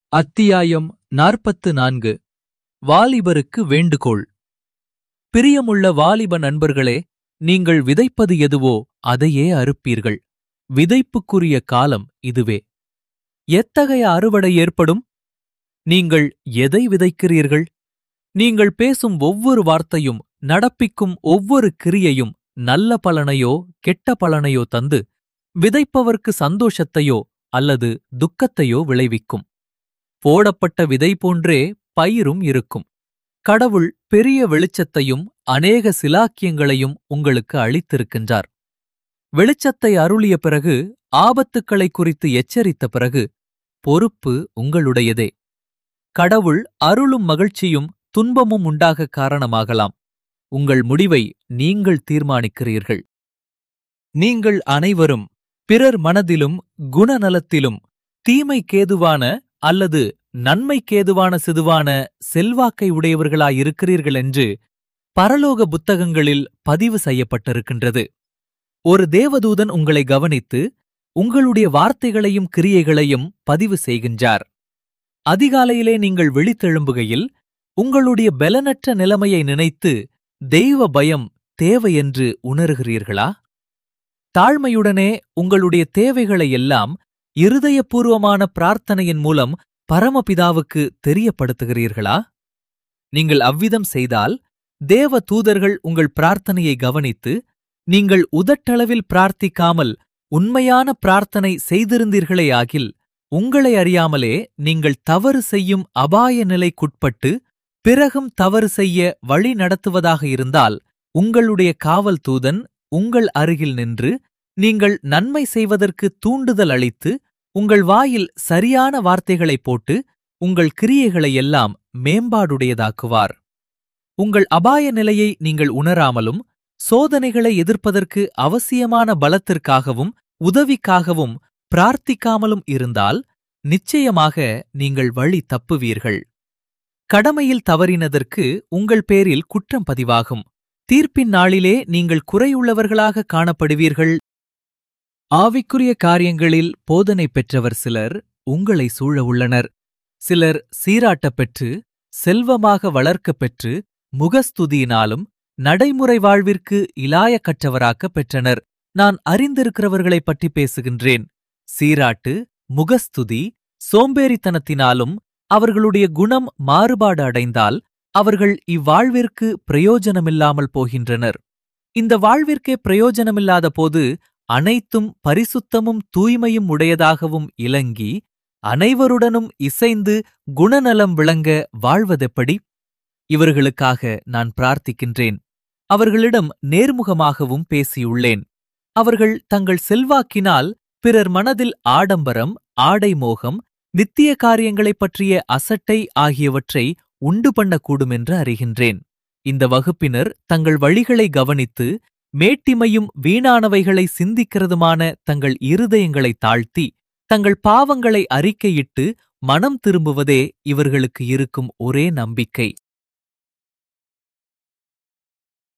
அத்தியாயம் நாற்பத்து நான்கு வாலிபருக்கு வேண்டுகோள் பிரியமுள்ள வாலிப நண்பர்களே நீங்கள் விதைப்பது எதுவோ அதையே அறுப்பீர்கள் விதைப்புக்குரிய காலம் இதுவே எத்தகைய அறுவடை ஏற்படும் நீங்கள் எதை விதைக்கிறீர்கள் நீங்கள் பேசும் ஒவ்வொரு வார்த்தையும் நடப்பிக்கும் ஒவ்வொரு கிரியையும் நல்ல பலனையோ கெட்ட பலனையோ தந்து விதைப்பவர்க்கு சந்தோஷத்தையோ அல்லது துக்கத்தையோ விளைவிக்கும் போடப்பட்ட விதை போன்றே பயிரும் இருக்கும் கடவுள் பெரிய வெளிச்சத்தையும் அநேக சிலாக்கியங்களையும் உங்களுக்கு அளித்திருக்கின்றார் வெளிச்சத்தை அருளிய பிறகு ஆபத்துக்களை குறித்து எச்சரித்த பிறகு பொறுப்பு உங்களுடையதே கடவுள் அருளும் மகிழ்ச்சியும் துன்பமும் உண்டாக காரணமாகலாம் உங்கள் முடிவை நீங்கள் தீர்மானிக்கிறீர்கள் நீங்கள் அனைவரும் பிறர் மனதிலும் குணநலத்திலும் தீமைக்கேதுவான அல்லது நன்மைக்கேதுவான சிதுவான செல்வாக்கை உடையவர்களாயிருக்கிறீர்கள் என்று பரலோக புத்தகங்களில் பதிவு செய்யப்பட்டிருக்கின்றது ஒரு தேவதூதன் உங்களை கவனித்து உங்களுடைய வார்த்தைகளையும் கிரியைகளையும் பதிவு செய்கின்றார் அதிகாலையிலே நீங்கள் விழித்தெழும்புகையில் உங்களுடைய பலனற்ற நிலைமையை நினைத்து தெய்வ பயம் தேவையென்று உணர்கிறீர்களா தாழ்மையுடனே உங்களுடைய தேவைகளை எல்லாம் இருதயபூர்வமான பிரார்த்தனையின் மூலம் பரமபிதாவுக்கு தெரியப்படுத்துகிறீர்களா நீங்கள் அவ்விதம் செய்தால் தேவ தூதர்கள் உங்கள் பிரார்த்தனையை கவனித்து நீங்கள் உதட்டளவில் பிரார்த்திக்காமல் உண்மையான பிரார்த்தனை செய்திருந்தீர்களேயாகில் உங்களை அறியாமலே நீங்கள் தவறு செய்யும் அபாய நிலைக்குட்பட்டு பிறகும் தவறு செய்ய வழி நடத்துவதாக இருந்தால் உங்களுடைய காவல் தூதன் உங்கள் அருகில் நின்று நீங்கள் நன்மை செய்வதற்கு தூண்டுதல் அளித்து உங்கள் வாயில் சரியான வார்த்தைகளை போட்டு உங்கள் கிரியைகளை எல்லாம் மேம்பாடுடையதாக்குவார் உங்கள் அபாய நிலையை நீங்கள் உணராமலும் சோதனைகளை எதிர்ப்பதற்கு அவசியமான பலத்திற்காகவும் உதவிக்காகவும் பிரார்த்திக்காமலும் இருந்தால் நிச்சயமாக நீங்கள் வழி தப்புவீர்கள் கடமையில் தவறினதற்கு உங்கள் பேரில் குற்றம் பதிவாகும் தீர்ப்பின் நாளிலே நீங்கள் குறையுள்ளவர்களாக காணப்படுவீர்கள் ஆவிக்குரிய காரியங்களில் போதனை பெற்றவர் சிலர் உங்களை சூழ உள்ளனர் சிலர் சீராட்டப் பெற்று செல்வமாக வளர்க்கப் பெற்று முகஸ்துதியினாலும் நடைமுறை வாழ்விற்கு இலாயக்கற்றவராக்கப் பெற்றனர் நான் அறிந்திருக்கிறவர்களைப் பற்றி பேசுகின்றேன் சீராட்டு முகஸ்துதி சோம்பேறித்தனத்தினாலும் அவர்களுடைய குணம் மாறுபாடு அடைந்தால் அவர்கள் இவ்வாழ்விற்கு பிரயோஜனமில்லாமல் போகின்றனர் இந்த வாழ்விற்கே பிரயோஜனமில்லாத போது அனைத்தும் பரிசுத்தமும் தூய்மையும் உடையதாகவும் இலங்கி அனைவருடனும் இசைந்து குணநலம் விளங்க வாழ்வதெப்படி இவர்களுக்காக நான் பிரார்த்திக்கின்றேன் அவர்களிடம் நேர்முகமாகவும் பேசியுள்ளேன் அவர்கள் தங்கள் செல்வாக்கினால் பிறர் மனதில் ஆடம்பரம் ஆடை மோகம் நித்திய காரியங்களைப் பற்றிய அசட்டை ஆகியவற்றை உண்டு பண்ணக்கூடுமென்று அறிகின்றேன் இந்த வகுப்பினர் தங்கள் வழிகளை கவனித்து மேட்டிமையும் வீணானவைகளை சிந்திக்கிறதுமான தங்கள் இருதயங்களை தாழ்த்தி தங்கள் பாவங்களை அறிக்கையிட்டு மனம் திரும்புவதே இவர்களுக்கு இருக்கும் ஒரே நம்பிக்கை